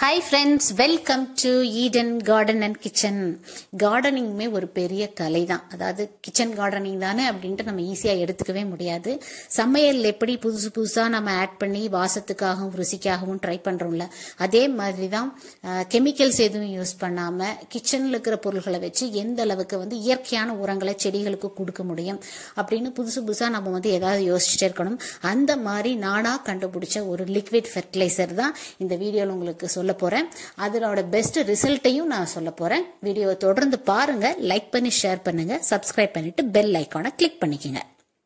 hi friends welcome to Eden garden and kitchen கார்டனிங்குமே ஒரு பெரிய கலை தான் அதாவது கிச்சன் கார்டனிங் தானே அப்படின்ட்டு நம்ம ஈஸியாக எடுத்துக்கவே முடியாது சமையல் எப்படி புதுசு புதுசாக நம்ம ஆட் பண்ணி வாசத்துக்காகவும் ருசிக்காகவும் ட்ரை பண்ணுறோம்ல அதே மாதிரி தான் கெமிக்கல்ஸ் எதுவும் யூஸ் பண்ணாமல் கிச்சனில் இருக்கிற பொருள்களை வச்சு எந்த அளவுக்கு வந்து இயற்கையான உரங்களை செடிகளுக்கு கொடுக்க முடியும் அப்படின்னு புதுசு புதுசாக நம்ம வந்து ஏதாவது யோசிச்சுட்டே இருக்கணும் அந்த மாதிரி நானாக கண்டுபிடிச்ச ஒரு லிக்விட் ஃபெர்டிலைசர் தான் இந்த வீடியோவில் உங்களுக்கு சொல்ல போகிறேன் அதனோட பெஸ்ட் ரிசல்ட்டையும் நான் சொல்ல போகிறேன் வீடியோவை தொடர்ந்து பாருங்க லைக் பண்ணி ஷேர் பண்ணுங்க சப்ஸ்கிரைப் பண்ணிட்டு பெல் ஐக்கானை கிளிக் பண்ணிக்கோங்க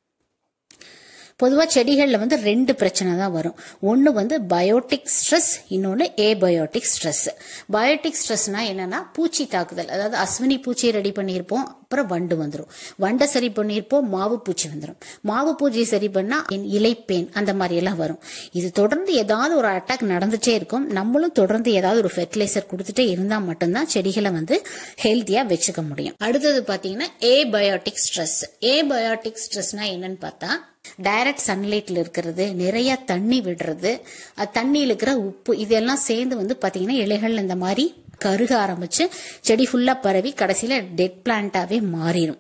பொதுவாக செடிகளில் வந்து ரெண்டு பிரச்சனை தான் வரும் ஒன்று வந்து பயோட்டிக் ஸ்ட்ரெஸ் இன்னொன்று ஏபயோட்டிக் ஸ்ட்ரெஸ் பயோட்டிக் ஸ்ட்ரெஸ்னா என்னன்னா பூச்சி தாக்குதல் அதாவது அஸ்வினி பூச்சியை ரெடி பண்ணியிருப்போம் அப்புறம் வண்டு வந்துடும் வண்டை சரி பண்ணியிருப்போம் மாவு பூச்சி வந்துடும் மாவு பூச்சியை சரி பண்ணால் என் இலைப்பேன் அந்த மாதிரி எல்லாம் வரும் இது தொடர்ந்து ஏதாவது ஒரு அட்டாக் நடந்துட்டே இருக்கும் நம்மளும் தொடர்ந்து ஏதாவது ஒரு ஃபெர்டிலைசர் கொடுத்துட்டே இருந்தால் மட்டும்தான் செடிகளை வந்து ஹெல்த்தியாக வச்சுக்க முடியும் அடுத்தது பார்த்தீங்கன்னா ஏபயோட்டிக் ஸ்ட்ரெஸ் ஏபயோட்டிக் ஸ்ட்ரெஸ்னா என்னன்னு பார்த்தா டைரக்ட் சன்லைட்ல இருக்கிறது நிறைய தண்ணி விடுறது அது தண்ணியில் இருக்கிற உப்பு இதெல்லாம் சேர்ந்து வந்து பாத்தீங்கன்னா இலைகள் இந்த மாதிரி கருக ஆரம்பிச்சு செடி ஃபுல்லா பரவி கடைசியில டெட் பிளான்ட்டாவே மாறிடும்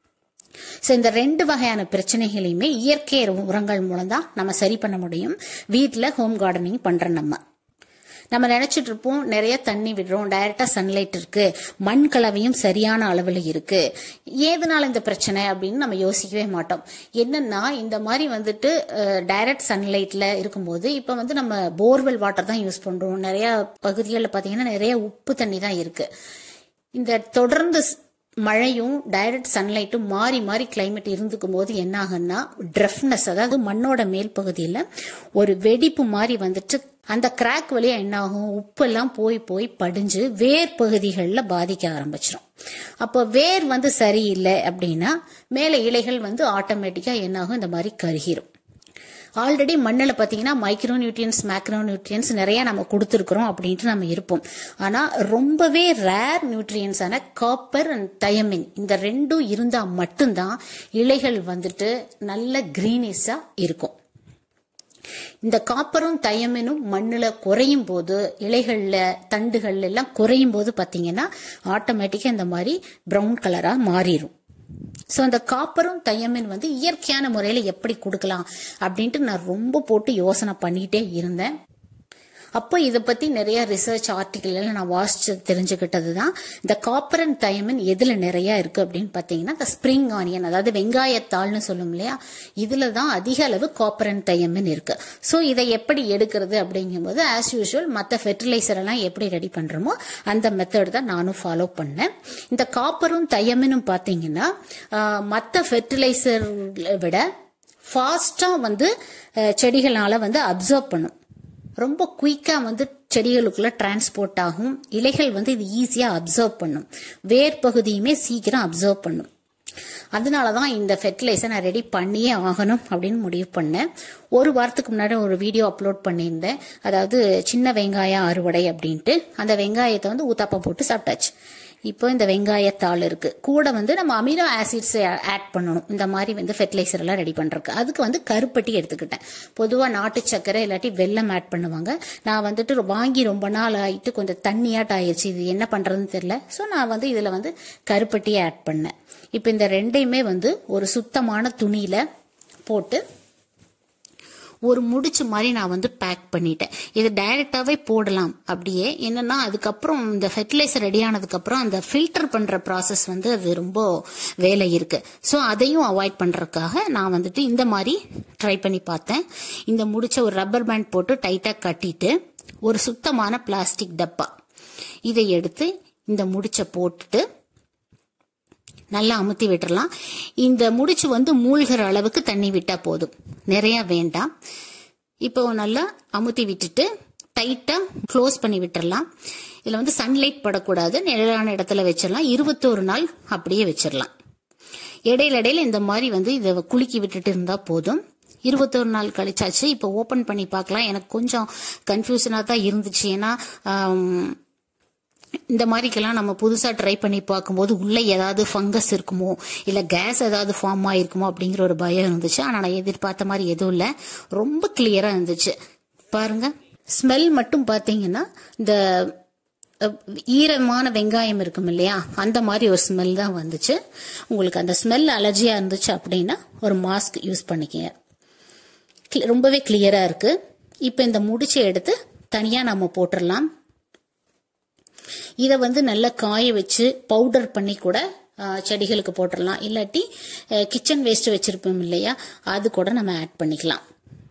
ஸோ இந்த ரெண்டு வகையான பிரச்சனைகளையுமே இயற்கை உரங்கள் மூலம் தான் நம்ம சரி பண்ண முடியும் வீட்டில் ஹோம் கார்டனிங் பண்ற நம்ம நம்ம நினைச்சிட்டு இருப்போம் நிறைய தண்ணி விடுறோம் டைரக்டா சன்லைட் இருக்கு மண் கலவையும் சரியான அளவில் இருக்கு ஏதனால இந்த பிரச்சனை அப்படின்னு நம்ம யோசிக்கவே மாட்டோம் என்னன்னா இந்த மாதிரி வந்துட்டு டைரக்ட் சன்லைட்ல இருக்கும்போது இப்ப வந்து நம்ம போர்வெல் வாட்டர் தான் யூஸ் பண்றோம் நிறைய பகுதிகளில் பாத்தீங்கன்னா நிறைய உப்பு தண்ணி தான் இருக்கு இந்த தொடர்ந்து மழையும் டைரக்ட் சன்லைட்டும் மாறி மாறி கிளைமேட் இருந்துக்கும் போது என்ன ஆகுன்னா ட்ரஃப்னஸ் அதாவது மண்ணோட மேல் பகுதியில் ஒரு வெடிப்பு மாதிரி வந்துட்டு அந்த கிராக் வழியா என்ன ஆகும் உப்பெல்லாம் போய் போய் படிஞ்சு வேர் பகுதிகளில் பாதிக்க ஆரம்பிச்சிடும் அப்போ வேர் வந்து சரியில்லை அப்படின்னா மேலே இலைகள் வந்து ஆட்டோமேட்டிக்கா என்ன ஆகும் இந்த மாதிரி கருகிரும் ஆல்ரெடி மண்ணில் பார்த்தீங்கன்னா மைக்ரோ நியூட்ரியன்ஸ் மேக்ரோ நியூட்ரியன்ஸ் நிறைய நம்ம கொடுத்துருக்குறோம் அப்படின்ட்டு நம்ம இருப்போம் ஆனால் ரொம்பவே ரேர் நியூட்ரியன்ஸான காப்பர் அண்ட் தயமின் இந்த ரெண்டும் இருந்தால் மட்டும்தான் இலைகள் வந்துட்டு நல்ல கிரீனிஸாக இருக்கும் இந்த காப்பரும் தயமினும் மண்ணில் குறையும் போது இலைகளில் தண்டுகள் எல்லாம் குறையும் போது பார்த்தீங்கன்னா ஆட்டோமேட்டிக்காக இந்த மாதிரி ப்ரௌன் கலராக மாறிடும் ஸோ அந்த காப்பரும் தையமின் வந்து இயற்கையான முறையில் எப்படி கொடுக்கலாம் அப்படின்ட்டு நான் ரொம்ப போட்டு யோசனை பண்ணிகிட்டே இருந்தேன் அப்போ இதை பற்றி நிறைய ரிசர்ச் ஆர்டிக்கல் எல்லாம் நான் வாசிச்சு தெரிஞ்சுக்கிட்டது தான் இந்த காப்பர் அண்ட் தயமின் எதில் நிறைய இருக்கு அப்படின்னு பார்த்தீங்கன்னா இந்த ஸ்ப்ரிங் ஆனியன் அதாவது வெங்காயத்தாள்னு சொல்லும் இல்லையா இதில் தான் அதிக அளவு காப்பர் அண்ட் தயமின் இருக்கு ஸோ இதை எப்படி எடுக்கிறது அப்படிங்கும்போது ஆஸ் யூஷுவல் மற்ற ஃபெர்டிலைசர் எல்லாம் எப்படி ரெடி பண்ணுறோமோ அந்த மெத்தட் தான் நானும் ஃபாலோ பண்ணேன் இந்த காப்பரும் தயமினும் பார்த்தீங்கன்னா மற்ற ஃபெர்டிலைசர் விட ஃபாஸ்ட்டாக வந்து செடிகளால் வந்து அப்சர்வ் பண்ணும் ரொம்ப குயிக்காக வந்து செடிகளுக்குள்ள டிரான்ஸ்போர்ட் ஆகும் இலைகள் வந்து இது ஈஸியாக அப்சர்வ் பண்ணும் வேர் பகுதியுமே சீக்கிரம் அப்சர்வ் பண்ணும் அதனால தான் இந்த ஃபெர்டிலைசர் நான் ரெடி பண்ணியே ஆகணும் அப்படின்னு முடிவு பண்ணேன் ஒரு வாரத்துக்கு முன்னாடி ஒரு வீடியோ அப்லோட் பண்ணியிருந்தேன் அதாவது சின்ன வெங்காயம் அறுவடை அப்படின்ட்டு அந்த வெங்காயத்தை வந்து ஊத்தாப்பம் போட்டு சாப்பிட்டாச்சு இப்போ இந்த வெங்காயத்தாள் இருக்கு கூட வந்து நம்ம அமினோ ஆசிட்ஸ் ஆட் பண்ணணும் இந்த மாதிரி வந்து ஃபெர்டிலைசர் எல்லாம் ரெடி பண்றதுக்கு அதுக்கு வந்து கருப்பட்டி எடுத்துக்கிட்டேன் பொதுவாக நாட்டு சக்கரை இல்லாட்டி வெல்லம் ஆட் பண்ணுவாங்க நான் வந்துட்டு வாங்கி ரொம்ப நாள் ஆயிட்டு கொஞ்சம் தண்ணியாட்டு ஆயிடுச்சு இது என்ன பண்றதுன்னு தெரியல ஸோ நான் வந்து இதுல வந்து கருப்பட்டியை ஆட் பண்ணேன் இப்போ இந்த ரெண்டையுமே வந்து ஒரு சுத்தமான துணியில போட்டு ஒரு முடிச்சு மாதிரி நான் வந்து பேக் பண்ணிட்டேன் இது டைரக்டாவே போடலாம் அப்படியே என்னன்னா அதுக்கப்புறம் இந்த ஃபெர்டிலைசர் ரெடி ஆனதுக்கப்புறம் அந்த ஃபில்டர் பண்ற ப்ராசஸ் வந்து அது ரொம்ப வேலை இருக்கு ஸோ அதையும் அவாய்ட் பண்றதுக்காக நான் வந்துட்டு இந்த மாதிரி ட்ரை பண்ணி பார்த்தேன் இந்த முடிச்ச ஒரு ரப்பர் பேண்ட் போட்டு டைட்டா கட்டிட்டு ஒரு சுத்தமான பிளாஸ்டிக் டப்பா இதை எடுத்து இந்த முடிச்ச போட்டுட்டு நல்லா அமுத்தி விட்டுறலாம் இந்த முடிச்சு வந்து மூழ்கிற அளவுக்கு தண்ணி விட்டா போதும் நிறைய வேண்டாம் இப்போ நல்லா அமுத்தி விட்டுட்டு டைட்டா க்ளோஸ் பண்ணி விட்டுறலாம் இதுல வந்து சன்லைட் படக்கூடாது நிழலான இடத்துல வச்சிடலாம் இருபத்தோரு நாள் அப்படியே வச்சிடலாம் இடையில இடையில இந்த மாதிரி வந்து இதை குலுக்கி விட்டுட்டு இருந்தா போதும் இருபத்தோரு நாள் கழிச்சாச்சு இப்போ ஓபன் பண்ணி பார்க்கலாம் எனக்கு கொஞ்சம் கன்ஃபியூஷனாக தான் இருந்துச்சு ஏன்னா இந்த மாதிரிக்கெல்லாம் நம்ம புதுசாக ட்ரை பண்ணி பார்க்கும்போது உள்ளே ஏதாவது ஃபங்கஸ் இருக்குமோ இல்லை கேஸ் ஏதாவது ஃபார்ம் ஆயிருக்குமோ அப்படிங்கிற ஒரு பயம் இருந்துச்சு ஆனால் நான் எதிர்பார்த்த மாதிரி எதுவும் இல்லை ரொம்ப கிளியராக இருந்துச்சு பாருங்க ஸ்மெல் மட்டும் பார்த்தீங்கன்னா இந்த அஹ், ஈரமான வெங்காயம் இருக்கும் இல்லையா அந்த மாதிரி ஒரு ஸ்மெல் தான் வந்துச்சு உங்களுக்கு அந்த ஸ்மெல் அலர்ஜியா இருந்துச்சு அப்படின்னா ஒரு மாஸ்க் யூஸ் பண்ணிக்கங்க Cle- ரொம்பவே கிளியரா இருக்கு இப்போ இந்த முடிச்சை எடுத்து தனியா நம்ம போட்டுடலாம் இதை வந்து நல்லா காய வச்சு பவுடர் பண்ணி கூட அஹ், செடிகளுக்கு போட்டுடலாம் இல்லாட்டி கிச்சன் வேஸ்ட் வச்சிருப்போம் இல்லையா அது கூட நம்ம ஆட் பண்ணிக்கலாம்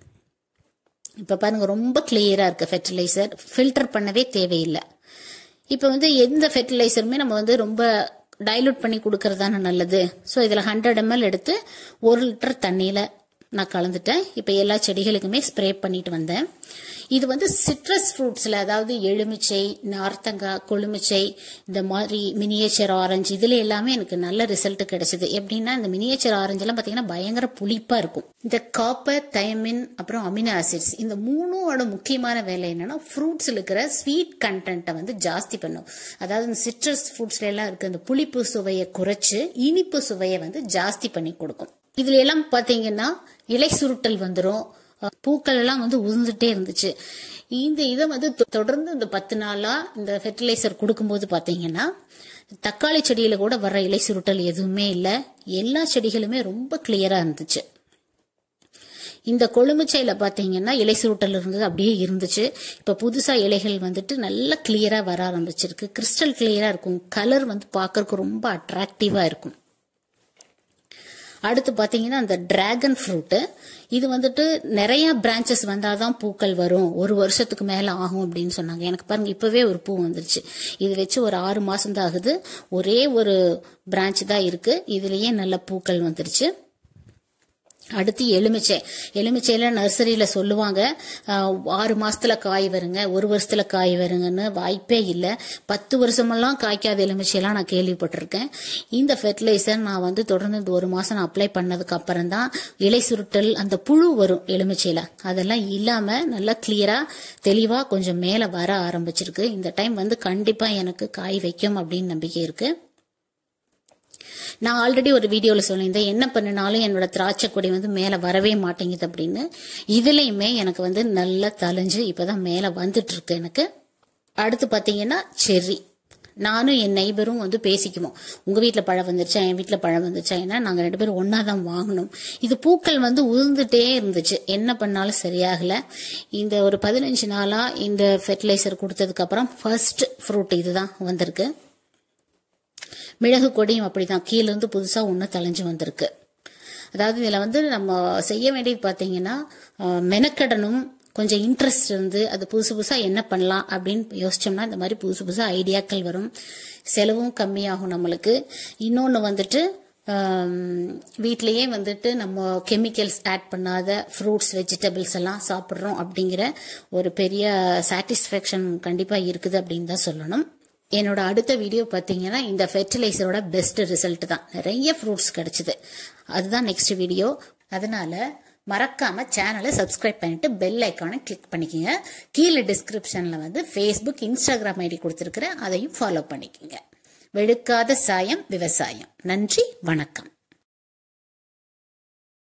இப்போ பாருங்க ரொம்ப கிளியரா இருக்கு ஃபெர்டிலைசர் ஃபில்டர் பண்ணவே தேவையில்லை இப்போ வந்து எந்த ஃபெர்டிலைசருமே நம்ம வந்து ரொம்ப டைலூட் பண்ணி கொடுக்கறது தானே நல்லது ஸோ இதில் ஹண்ட்ரட் எம்எல் எடுத்து ஒரு லிட்டர் தண்ணியில் நான் கலந்துட்டேன் இப்போ எல்லா செடிகளுக்குமே ஸ்ப்ரே பண்ணிட்டு வந்தேன் இது வந்து சிட்ரஸ் ஃப்ரூட்ஸில் அதாவது எலுமிச்சை நார்த்தங்காய் கொழுமிச்சை இந்த மாதிரி மினியேச்சர் ஆரஞ்சு இதில் எல்லாமே எனக்கு நல்ல ரிசல்ட் கிடைச்சது எப்படின்னா இந்த மினியேச்சர் ஆரஞ்செல்லாம் பார்த்தீங்கன்னா பயங்கர புளிப்பாக இருக்கும் இந்த காப்பர் தயமின் அப்புறம் அமினோ ஆசிட்ஸ் இந்த மூணோட முக்கியமான வேலை என்னன்னா ஃப்ரூட்ஸில் இருக்கிற ஸ்வீட் கண்டென்ட்டை வந்து ஜாஸ்தி பண்ணும் அதாவது இந்த சிட்ரஸ் ஃப்ரூட்ஸ்ல எல்லாம் இருக்க இந்த புளிப்பு சுவையை குறைச்சு இனிப்பு சுவையை வந்து ஜாஸ்தி பண்ணி கொடுக்கும் இதுல எல்லாம் பாத்தீங்கன்னா இலை சுருட்டல் வந்துடும் பூக்கள் எல்லாம் வந்து உதிர்ந்துட்டே இருந்துச்சு இந்த இதை வந்து தொ- தொடர்ந்து இந்த பத்து நாளா இந்த ஃபெர்டிலைசர் கொடுக்கும்போது பாத்தீங்கன்னா தக்காளி செடியில கூட வர்ற இலை சுருட்டல் எதுவுமே இல்லை எல்லா செடிகளுமே ரொம்ப கிளியரா இருந்துச்சு இந்த கொழுமிச்சையில பாத்தீங்கன்னா இலை சுருட்டல் இருந்தது அப்படியே இருந்துச்சு இப்ப புதுசா இலைகள் வந்துட்டு நல்லா கிளியரா வர ஆரம்பிச்சிருக்கு கிறிஸ்டல் கிளியரா இருக்கும் கலர் வந்து பார்க்கறதுக்கு ரொம்ப அட்ராக்டிவா இருக்கும் அடுத்து பாத்தீங்கன்னா அந்த டிராகன் ஃப்ரூட்டு இது வந்துட்டு நிறைய பிரான்ச்சஸ் வந்தாதான் பூக்கள் வரும் ஒரு வருஷத்துக்கு மேல ஆகும் அப்படின்னு சொன்னாங்க எனக்கு பாருங்க இப்பவே ஒரு பூ வந்துருச்சு இது வச்சு ஒரு ஆறு மாசம் தான் ஆகுது ஒரே ஒரு பிரான்ச் தான் இருக்கு இதுலயே நல்ல பூக்கள் வந்துருச்சு அடுத்து எலுமிச்சை எலுமிச்சையில நர்சரியில சொல்லுவாங்க ஆஹ், ஆறு மாசத்துல காய் வருங்க ஒரு வருஷத்துல காய் வருங்கன்னு வாய்ப்பே இல்லை பத்து வருஷமெல்லாம் காய்க்காத எலுமிச்சையெல்லாம் நான் கேள்விப்பட்டிருக்கேன் இந்த ஃபெர்டிலைசர் நான் வந்து தொடர்ந்து இந்த ஒரு மாசம் நான் அப்ளை பண்ணதுக்கு அப்புறம் தான் இலை சுருட்டல் அந்த புழு வரும் எலுமிச்சையில அதெல்லாம் இல்லாம நல்லா கிளியரா தெளிவா கொஞ்சம் மேல வர ஆரம்பிச்சிருக்கு இந்த டைம் வந்து கண்டிப்பா எனக்கு காய் வைக்கும் அப்படின்னு நம்பிக்கை இருக்கு நான் ஆல்ரெடி ஒரு வீடியோல சொல்லியிருந்தேன் என்ன பண்ணினாலும் என்னோட திராட்சை கொடி வந்து மேல வரவே மாட்டேங்குது அப்படின்னு இதுலயுமே எனக்கு வந்து நல்லா தளைஞ்சு இப்பதான் மேல வந்துட்டு இருக்கு எனக்கு அடுத்து பாத்தீங்கன்னா செர்ரி நானும் என் நெய்பரும் வந்து பேசிக்குவோம் உங்க வீட்ல பழம் வந்துருச்சா என் வீட்ல பழம் வந்துருச்சா ஏன்னா நாங்க ரெண்டு பேரும் ஒன்னா தான் வாங்கணும் இது பூக்கள் வந்து உதிர்ந்துட்டே இருந்துச்சு என்ன பண்ணாலும் சரியாகல இந்த ஒரு பதினஞ்சு நாளா இந்த ஃபெர்டிலைசர் கொடுத்ததுக்கு அப்புறம் ஃபர்ஸ்ட் ஃப்ரூட் இதுதான் வந்திருக்கு மிளகு கொடியும் அப்படிதான் கீழ இருந்து புதுசா ஒண்ணு தலைஞ்சு வந்திருக்கு அதாவது இதுல வந்து நம்ம செய்ய வேண்டியது பாத்தீங்கன்னா அஹ், மெனக்கடனும் கொஞ்சம் இன்ட்ரெஸ்ட் இருந்து அது புதுசு புதுசா என்ன பண்ணலாம் அப்படின்னு யோசிச்சோம்னா இந்த மாதிரி புதுசு புதுசா ஐடியாக்கள் வரும் செலவும் கம்மியாகும் நம்மளுக்கு இன்னொன்னு வந்துட்டு ஆம், வீட்லயே வந்துட்டு நம்ம கெமிக்கல்ஸ் ஆட் பண்ணாத ஃப்ரூட்ஸ் வெஜிடபிள்ஸ் எல்லாம் சாப்பிட்றோம் அப்படிங்கிற ஒரு பெரிய சாட்டிஸ்ஃபேக்ஷன் கண்டிப்பா இருக்குது அப்படின்னு தான் சொல்லணும் என்னோட அடுத்த வீடியோ பார்த்தீங்கன்னா இந்த ஃபெர்டிலைசரோட பெஸ்ட் ரிசல்ட் தான் நிறைய ஃப்ரூட்ஸ் கிடைச்சது அதுதான் நெக்ஸ்ட் வீடியோ அதனால மறக்காம சேனலை சப்ஸ்கிரைப் பண்ணிட்டு பெல் ஐக்கானை கிளிக் பண்ணிக்கோங்க கீழே டிஸ்கிரிப்ஷன்ல வந்து ஃபேஸ்புக் இன்ஸ்டாகிராம் ஐடி கொடுத்துருக்கிறேன் அதையும் ஃபாலோ பண்ணிக்கோங்க வெளுக்காத சாயம் விவசாயம் நன்றி வணக்கம்